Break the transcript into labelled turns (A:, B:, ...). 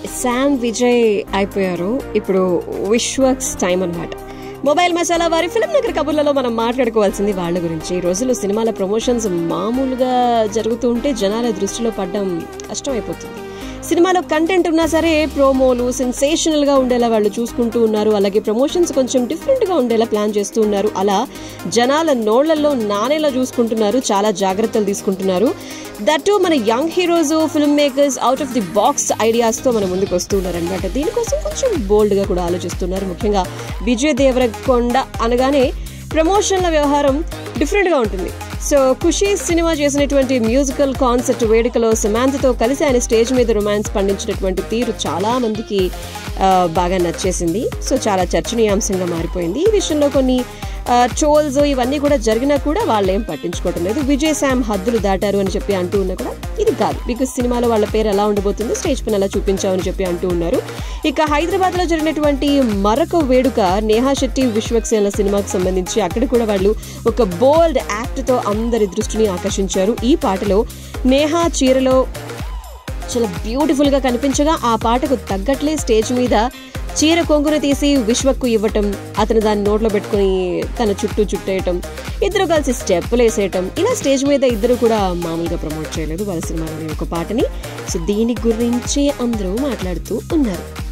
A: Sam Vijay అయిపోయారు ఇప్పుడు విశ్వక్స్ టైం అన్నమాట మొబైల్ మసాలా వారి ఫిల్మ్ నగర్ కబుర్లలో మనం మాట్లాడుకోవాల్సింది వాళ్ళ గురించి ఈ రోజుల్లో సినిమాల ప్రమోషన్స్ మామూలుగా జరుగుతూ ఉంటే జనాల దృష్టిలో పడడం కష్టమైపోతుంది సినిమాలో కంటెంట్ ఉన్నా సరే ప్రోమోలు సెన్సేషనల్ గా ఉండేలా వాళ్ళు చూసుకుంటూ ఉన్నారు అలాగే ప్రమోషన్స్ కొంచెం డిఫరెంట్ గా ఉండేలా ప్లాన్ చేస్తూ ఉన్నారు అలా జనాల నోళ్లలో నానేలా చూసుకుంటున్నారు చాలా జాగ్రత్తలు తీసుకుంటున్నారు దట్ మన young heroes film makers out of the box ideas తో మన ముందుకు వస్తున్నారు అనమాట దీనికోసం కొంచెం బోల్డ్ గా కూడా ఆలోచిస్తున్నారు ముఖ్యంగా విజయ్ దేవరకొండ అనగానే ప్రమోషన్ల వ్యవహారం డిఫరెంట్ గా ఉంటుంది సో ఖుషి సినిమా చేసినటువంటి మ్యూజికల్ కాన్సెప్ట్ వేడుకలో సమాంతతో కలిసి ఆయన స్టేజ్ మీద రొమాన్స్ పండించినటువంటి తీరు చాలా మందికి ఆ, బాగా నచ్చేసింది సో చాలా చర్చనీయాంశంగా మారిపోయింది ఈ విషయంలో కొన్ని ట్రోల్స్ ఇవన్నీ కూడా జరిగినా కూడా వాళ్ళు ఏం పట్టించుకోవటం లేదు విజయ్ శామ్ హద్దులు దాటారు అని చెప్పి అంటూ ఉన్నా కూడా ఇది కాదు బికాస్ సినిమాలో వాళ్ళ పేరు ఎలా ఉండబోతుందో స్టేజ్ పైన ఎలా చూపించామని చెప్పి అంటూ ఉన్నారు ఇక హైదరాబాద్ లో జరిగినటువంటి మరొక వేడుక నేహా శెట్టి విశ్వక్సేన సినిమాకు సంబంధించి అక్కడ కూడా వాళ్ళు ఒక బోల్డ్ యాక్ట్ తో అందరి దృష్టిని ఆకర్షించారు ఈ పాటలో నేహా చీరలో చాలా బ్యూటిఫుల్ గా కనిపించగా ఆ పాటకు తగ్గట్లే స్టేజ్ మీద చీర కొంగును తీసి విశ్వక్కు ఇవ్వటం అతను దాన్ని నోట్లో పెట్టుకుని తన చుట్టూ చుట్టేయటం ఇద్దరు కలిసి స్టెప్పులు వేసేయటం ఇలా స్టేజ్ మీద ఇద్దరు కూడా మామూలుగా ప్రమోట్ చేయలేదు వాళ్ళ సినిమాలోని ఒక పాటని సో దీని గురించి అందరూ మాట్లాడుతూ ఉన్నారు